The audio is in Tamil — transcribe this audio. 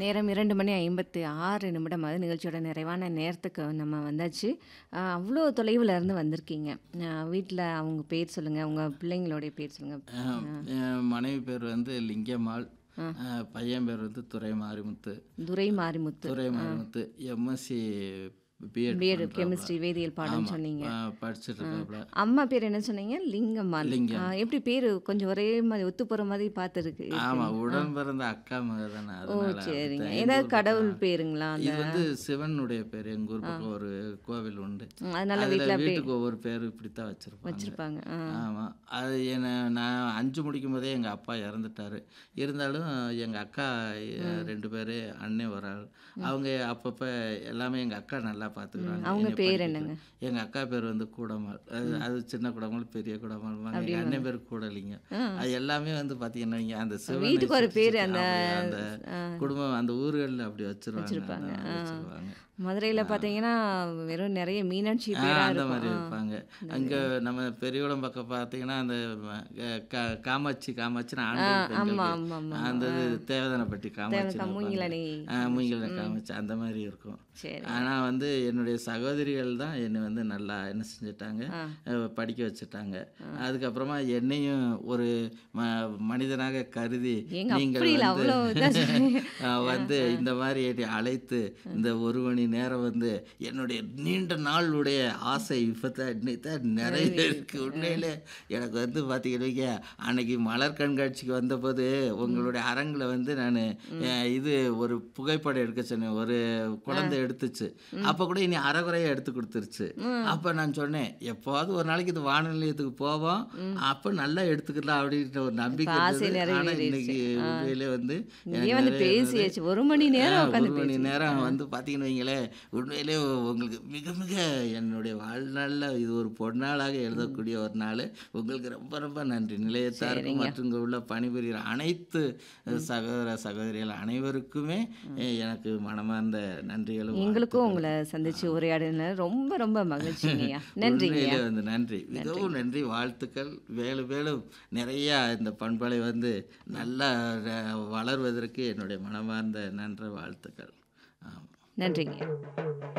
நேரம் 2 மணி 56 நிமிடம். அது நிகழ்ச்சியோட நிறைவான நேரத்துக்கு நம்ம வந்தாச்சு. அ அவ்ளோ தொலைவுல இருந்து வந்திருக்கீங்க. அ வீட்ல அவங்க பேர் சொல்லுங்க. உங்க பிள்ளைங்களுடைய பேர் சொல்லுங்க. அ என் மனைவி பேர் வந்து லிங்கம்மாள். ஆ. அ பையன் பேர் வந்து Durai Marimuthu. Durai Marimuthu. Durai Marimuthu MSc BEd BEd பண்றாப்புல. கெமிஸ்ட்ரி வேதியியல் பாடம்னு ஆமா. சொன்னீங்க. அ படிச்சுட்டு ஆ. இருக்காப்புல. அம்மா பேர் என்ன சொன்னீங்க? லிங்கம்மாள். லிங்கம். ஆ எப்படி பேரு கொஞ்சம் ஒரே மாரி ஒத்து போற மாதிரி பார்த்துருக்கு ஆமா. இருக்குங்க. ஆ. உடன் பிறந்த அக்கா மக தானே. ஓ! அதனால சரிங்க. அப்படித்தான். எங்க ஏதாவது ஊர் கடவுள் பக்கம் பேருங்களா? அந்த இது வந்து சிவனுடைய பேர். எங்க ஊர் ஆ. பக்கம் ஒரு கோவில் உண்டு. ம். அதனால அதுல வீட்ல அப்படியே வீட்டுக்கு ஒவ்வொரு பேர் இப்படித்தான் வச்சிருப்பாங்க. வச்சிருப்பாங்க. ஆ. ஆமா. அது என்ன நான் 5 முடிக்கும்போதே எங்க அப்பா இறந்துட்டாரு. இருந்தாலும் எங்க அக்கா ம். 2 பேரு, அண்ணன் ஒரு ஆள். ம். அவங்க அப்பப்ப எல்லாமே எங்க அக்கா நல்லா ம். பார்த்துக்கிறாங்க. அவங்க என்னைய பேர் படிக்க என்னங்க? வைக்க. எங்க அக்கா பேர் வந்து கூடமாள். அது ம். அது சின்ன கூடமாள், பெரிய கூடமாள்பாங்க. எங்க அப்படிம்பாங்க. அண்ணன் பேர் கூடலிங்கம். ஆ. அது எல்லாமே வந்து பார்த்தீங்கன்னா, வைங்க அந்த சிவனை வீட்டுக்கு ஒரு சுத்தி பேரு சுத்தி அந்த அப்படி அந்த ஆ. குடும்பம் அந்த ஊர்கள்ல அப்படி வச்சிருவாங்க. அந்த வச்சிருப்பாங்க. மாதிரி ஆ. வச்சிருவாங்க. மதுரையில ஆ. பார்த்தீங்கன்னா, வெறும் நெறைய மீனாட்சி ஆ பேரா அந்த இருக்கும். மாரி ஆ. இருப்பாங்க. இந்த அங்க நம்ம பெரியகுளம் பக்கம் பார்த்தீங்கன்னா, அந்த ம க க காமாட்சி காமாட்சின்னு ஆ. ஆண்கள், ஆமா, பெண்களுக்கு ஆமா, ஆமா. அந்த ஆ. இது தேவதானப்பட்டி தேவ காமாட்சின்னு வைப்பாங்க. மூங்கிலணி ஆ மூங்கில காமாட்சி. ம். காமாட்சி அந்த மாரி இருக்கும். சரிங்க. ஆனா வந்து என்னுடைய சகோதரிகள் தான் என்னை வந்து நல்லா என்ன செஞ்சுட்டாங்க, ஆ. அ படிக்க வச்சுட்டாங்க. ஆ. அதுக்கப்புறமா என்னையும் ஒரு ம மனிதனாக கருதி, ஏங்க நீங்கள் அப்படி இல்ல. வந்து அவ்ளோ இதா சொன்னீங்க. அ ஆ, வந்து ஆ. இந்த மாரி என்னை அழைத்து, ஆ. இந்த 1 மணி நேரம் வந்து என்னுடைய நீண்ட நாளுடைய ஆசை இப்பதான் இன்னைக்கு தான் நிறைவேறிருக்கு. நிறைவேறிருக்கு. ஆ. உண்மையிலே எனக்கு வந்து பார்த்தீங்கன்னு வைங்க, அன்னைக்கு மலர் கண்காட்சிக்கு வந்தபோது ம். உங்களுடைய அரங்குல வந்து நானு ம். அ இது ஒரு புகைப்படம் எடுக்க சொன்னேன். ஒரு ஆ. குழந்தை எடுத்துச்சு. ம். அப்ப கூட இனி அரைகுறையா எடுத்து குடுத்துருச்சு. ம். அப்ப நான் சொன்னேன், "எப்பவாவது ஒரு நாளைக்கு இது வானொலி நிலையத்துக்கு போவோம். ம். அப்ப நல்லா எடுத்துக்கலாம்." அப்படின்ற ஒரு இப்ப நம்பிக்கை ஆசை இருந்தது. ஆனா நிறைவேறிருச்சு. இன்னைக்கு ஆ. உண்மையிலே வந்து இங்கேயே எனக்கு வந்து நிறைவேறினது. பேசியாச்சு. 1 மணி ஆ நேரம் 1 உட்காந்து மணி பேசிட்டீங்க. நேரம் ஆ. வந்து பார்த்தீங்கன்னு வைங்களேன், உண்மையிலே உங்களுக்கு மிக மிக என்னுடைய வாழ்நாள்ல இது ஒரு பொன்னாளாக ம். எழுதக்கூடிய ஒரு நாளு. உங்களுக்கு ரொம்ப ரொம்ப நன்றி. நிலையத்தாருக்கும் சரிங்க. மற்றும் இங்க உள்ள பணிபுரிகிற அனைத்து ம். சகோதர, சகோதரிகள் அனைவருக்குமே ம். எ எனக்கு மனமார்ந்த நன்றிகளும், எங்களுக்கும் வாழ்த்துக்களும். உங்கள சந்திச்சு ஆ. உரையாடினதுல ரொம்ப ரொம்ப மகிழ்ச்சிங்கய்யா. நன்றிங்கய்யா. உண்மையிலே வந்து நன்றி. நன்றிங்க. மிகவும் நன்றி. வாழ்த்துக்கள். மேலும் மேலும் நிறையா இந்த பண்பலை வந்து ம். நல்லா ர வளர்வதற்கு என்னுடைய மனமார்ந்த நன்ற வாழ்த்துக்கள். ஆமா. நன்றிங்கய்யா.